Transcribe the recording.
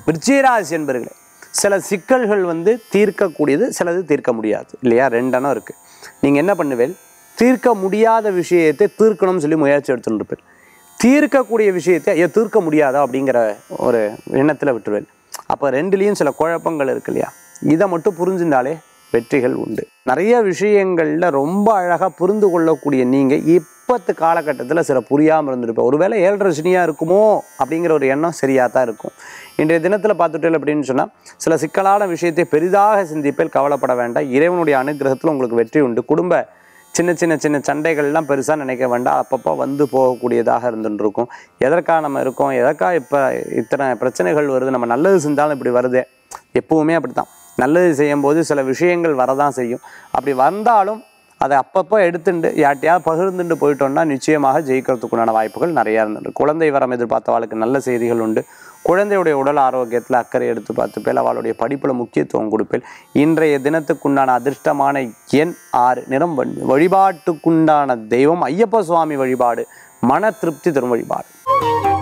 விருச்சிகராசி என்பர்களே சில சிக்கல்கள் வந்து தீர்க்கக்கூடியது சிலது தீர்க்க முடியாது இல்லையா ரெண்டெண்ணம் இருக்குது நீங்கள் என்ன பண்ணுவேல் தீர்க்க முடியாத விஷயத்தை தீர்க்கணும்னு சொல்லி முயற்சி எடுத்துட்டு இருப்பேன் தீர்க்கக்கூடிய விஷயத்தை ஐயோ தீர்க்க முடியாதா அப்படிங்கிற ஒரு எண்ணத்தில் விட்டுருவேன் அப்போ ரெண்டுலேயும் சில குழப்பங்கள் இருக்கு இல்லையா இதை மட்டும் புரிஞ்சுட்டாலே வெற்றிகள் உண்டு நிறைய விஷயங்களில் ரொம்ப அழகாக புரிந்து கொள்ளக்கூடிய நீங்கள் இப்பத்து காலகட்டத்தில் சில புரியாமல் இருந்திருப்பேன் ஒருவேளை ஏழரை சனியாக இருக்குமோ அப்படிங்கிற ஒரு எண்ணம் சரியாக தான் இருக்கும் இன்றைய தினத்தில் பார்த்துட்டேன் அப்படின்னு சொன்னால் சில சிக்கலான விஷயத்தை பெரிதாக சிந்திப்பேல் கவலைப்பட வேண்டாம் இறைவனுடைய அனுகிரகத்தில் உங்களுக்கு வெற்றி உண்டு குடும்ப சின்ன சின்ன சின்ன சண்டைகள்லாம் பெருசாக நினைக்க வேண்டாம் அப்பப்போ வந்து போகக்கூடியதாக இருந்துட்டு இருக்கும் எதற்காக நம்ம இருக்கோம் எதற்காக இப்போ இத்தனை பிரச்சனைகள் வருது நம்ம நல்லது செஞ்சாலும் இப்படி வருதே எப்பவுமே அப்படித்தான் நல்லது செய்யும்போது சில விஷயங்கள் வரதான் செய்யும் அப்படி வந்தாலும் அதை அப்பப்போ எடுத்துட்டு யார்ட்டையாவது பகிர்ந்துட்டு போயிட்டோம்னா நிச்சயமாக ஜெயிக்கிறதுக்குண்டான வாய்ப்புகள் நிறையா இருந்துட்டு குழந்தை வரம் எதிர்பார்த்தவாளுக்கு நல்ல செய்திகள் உண்டு குழந்தையுடைய உடல் ஆரோக்கியத்தில் அக்கறை எடுத்து பார்த்துப்பேல் அவளுடைய படிப்பில் முக்கியத்துவம் கொடுப்பேன் இன்றைய தினத்துக்குண்டான அதிர்ஷ்டமான எண் ஆறு நிறம் வண்ணு. வழிபாட்டுக்குண்டான தெய்வம் ஐயப்ப சுவாமி வழிபாடு மன திருப்தி தரும் வழிபாடு